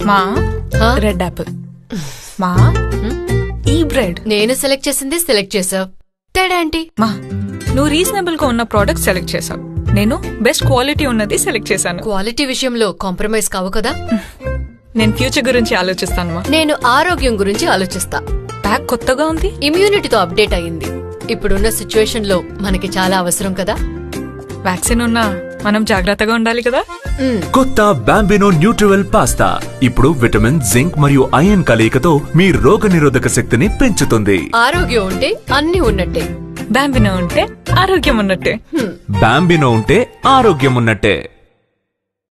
మా హా? Red Apple మా ఈ బ్రెడ్ నేను సెలెక్ట్ చేసింది సెలెక్ట్ చేసావు తేడా ఏంటి మా నువ్వు రీజనబుల్ గా ఉన్న ప్రోడక్ట్ సెలెక్ట్ చేసావు నేను బెస్ట్ క్వాలిటీ ఉన్నది సెలెక్ట్ చేశాను క్వాలిటీ విషయంలో కాంప్రమైజ్ కావు కదా నేను ఫ్యూచర్ గురించి ఆలోచిస్తాను మా నేను ఆరోగ్యం గురించి ఆలోచిస్తా ప్యాక్ కొత్తగా ఉంది ఇమ్యూనిటీతో అప్డేట్ అయ్యింది ఇప్పుడున్న సిచ్యువేషన్ లో మనకి చాలా అవసరం కదా వ్యాక్సిన్ ఉన్నా మనం జాగ్రత్తగా ఉండాలి కదా మ్, కొత్త బాంబినో న్యూట్రివెల్ పాస్తా ఇప్పుడు విటమిన్ జింక్ మరియు ఐరన్ కలయికతో మీ రోగనిరోధక శక్తిని పెంచుతుంది ఆరోగ్యం ఉంటే అన్ని ఉన్నట్టే బ్యాంబినో ఉంటే ఆరోగ్యం ఉన్నట్టే హ్మ్. బాంబినో ఉంటే ఆరోగ్యం ఉన్నట్టే